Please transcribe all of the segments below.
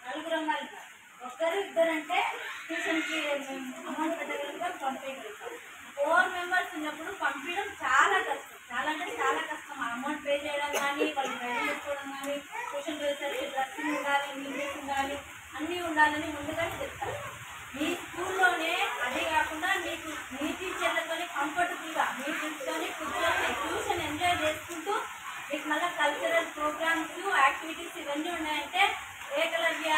నలుగురు అమ్మాయిలు ఉన్నారు. ఒకరు ఇద్దరు అంటే ట్యూషన్కి అమౌంట్ పెట్టగలుగుతాం పంపించగలుగుతాం ఫోర్ మెంబర్స్ ఉన్నప్పుడు పంపించడం చాలా కష్టం చాలా అంటే చాలా కష్టం అమౌంట్ పే చేయడం కానీ వాళ్ళు బయట తెచ్చుకోవడం కానీ ట్యూషన్ వేసరికి డ్రెస్సింగ్ ఉండాలి మ్యూజిక్ ఉండాలి అన్నీ ఉండాలని ముందుగానే చెప్తారు మీ స్కూల్లోనే అదే కాకుండా మీకు మీ టీచర్లతోనే కంఫర్టబుల్గా మీ టీచర్తోనే కూర్చొని ట్యూషన్ ఎంజాయ్ చేసుకుంటూ మీకు మళ్ళీ కల్చరల్ ప్రోగ్రామ్స్ యాక్టివిటీస్ ఇవన్నీ ఉన్నాయంటే ఏకలవ్య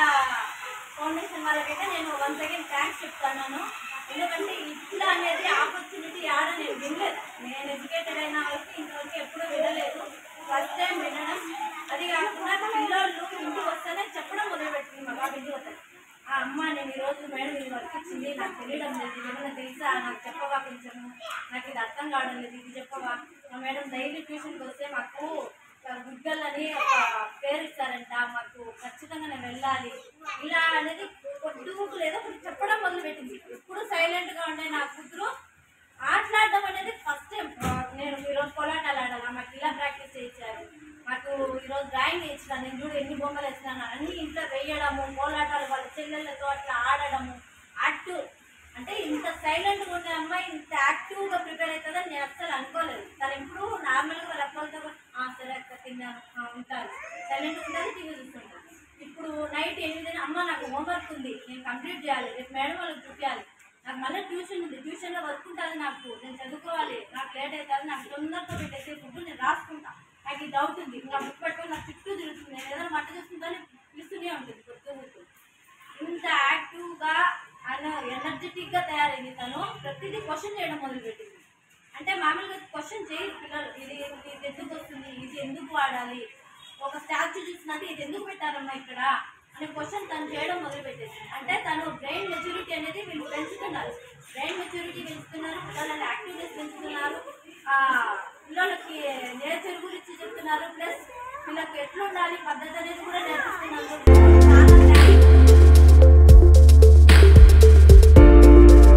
ఫౌండేషన్ వాళ్ళకైతే నేను వన్ సెకండ్ థ్యాంక్స్ చెప్తాను ఎందుకంటే ఇట్లా అనేది ఆపర్చునిటీ ఆడ నేను వినలేదు నేను ఎడ్యుకేటెడ్ అయిన వాళ్ళకి ఇంతవరకు ఎప్పుడూ వినలేదు ఫస్ట్ టైం వినడం అది కాకుండా పిల్లోళ్ళు ఇంటికి వస్తేనే చెప్పడం మొదలుపెట్టింది మా బాబు ఇంటికి వస్తాను ఆ అమ్మ నేను ఈరోజు మేడం ఇది వర్క్ ఇచ్చింది నాకు తెలియడం లేదు ఇది ఏమైనా తెలుసా నాకు చెప్పవా కొంచెం నాకు ఇది అర్థం కావడం లేదు ఇది చెప్పవా మా మేడం డైలీ ట్యూషన్కి వస్తే మాకు గుడ్గల్ అని ఒక పేరు ఇస్తారంట మాకు ఖచ్చితంగా నేను వెళ్ళాలి ఇలా అనేది పొద్దుకు లేదో ఒకటి చెప్పడం మొదలుపెట్టింది ఎప్పుడు సైలెంట్గా ఉండే నా కూతురు ఆటలాడడం అనేది ఫస్ట్ టైం నేను ఈరోజు కోలాటాలు ఆడాలి మాకు ఇలా ప్రాక్టీస్ చేయించారు మాకు ఈరోజు డ్రాయింగ్ వేయించాను నేను చూడు ఎన్ని బొమ్మలు వేసినాను అన్ని ఇంట్లో వేయడము కోలాటాలు వాళ్ళ చెల్లెళ్ళతో అట్లా ఆడడము యాక్టివ్ అంటే ఇంత సైలెంట్గా ఉండే అమ్మాయి ఇంత యాక్టివ్గా ప్రిపేర్ అవుతుందని నేను అస్సలు అనుకోలేదు తను ఎప్పుడు నార్మల్గా వాళ్ళ అక్కలతో కూడా, "ఆ, సరే అక్క తిన్నాను ఆ, ఉంటాను సైలెంట్గా ఉంటుంది టీవీ చూస్తుంటాను ఇప్పుడు నైట్ ఎనిమిది అమ్మ నాకు హోంవర్క్ ఉంది నేను కంప్లీట్ చేయాలి రేపు మేడం వాళ్ళకి చూపించాలి నాకు మళ్ళీ ట్యూషన్ ఉంది ట్యూషన్లో వర్క్ ఉంటుంది నాకు నేను చదువుకోవాలి నాకు లేట్ అవుతుంది నాకు తొందరగా పెట్టేసి ఫుడ్ నేను రాసుకుంటా నాకు ఈ డౌట్ ఉంది ఇంకా బుక్ పట్టుకొని నాకు చుట్టూ తిరుగుతుంది నేను ఏదైనా వంట చూస్తుందని పిలుస్తూనే ఉంటుంది పొద్దు పొద్దు ఇంత యాక్టివ్గా అన్న ఎనర్జెటిక్గా తయారైంది తను ప్రతిదీ క్వశ్చన్ చేయడం మొదలుపెట్టింది అంటే మామూలుగా క్వశ్చన్ చేయరు పిల్లలు ఇది ఇది ఎందుకు వస్తుంది ఇది ఎందుకు వాడాలి ఒక స్టాచ్యూ చూసినది ఇది ఎందుకు పెట్టారమ్మా ఇక్కడ అనే క్వశ్చన్ తను చేయడం మొదలుపెట్టేసి అంటే తను బ్రెయిన్ మెచ్యూరిటీ అనేది వీళ్ళు పెంచుతున్నారు బ్రెయిన్ మెచ్యూరిటీ పెంచుతున్నారు పిల్లలని యాక్టివ్నెస్ పెంచుతున్నారు ఆ, పిల్లలకి నేచర్ గురించి చెప్తున్నారు ప్లస్ వీళ్ళకి ఎట్లా ఉండాలి పద్ధతి అనేది కూడా నేర్పిస్తున్నారు చాలా